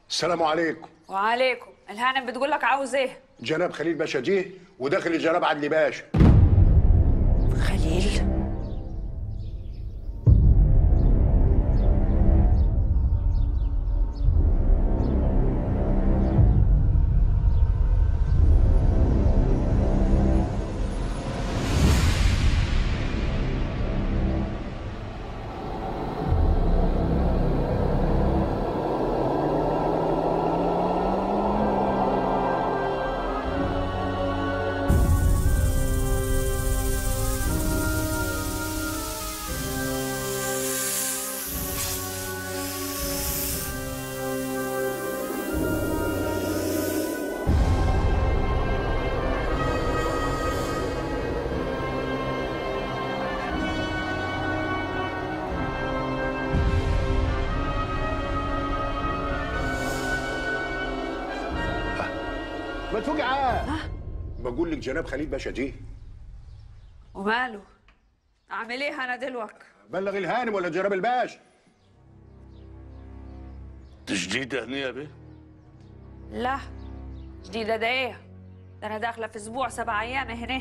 السلام عليكم وعليكم الهانم بتقول لك عاوز ايه جناب خليل باشا جه وداخل الجناب عدلي باشا خليل ما تفوقي عاد بقول لك جناب خليل باشا جه وماله اعمل ايه انا دلوك بلغ الهانم ولا جناب الباشا جديدة هنا يا بيه لا جديده ده ايه ده انا داخله في اسبوع سبع ايام هنا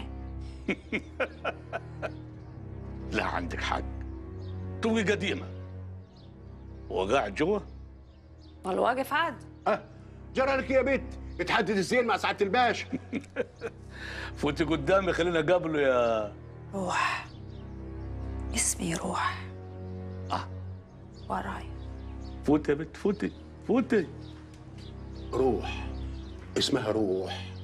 لا عندك حق توي قديمة وقاعد جوا امال واقف عاد ها جرى لك يا بت اتحدد الزين مع سعاده الباشا فوتي قدامي خلينا قابله يا روح اسمي روح آه. وراي فوتي يا بت فوتي فوتي روح اسمها روح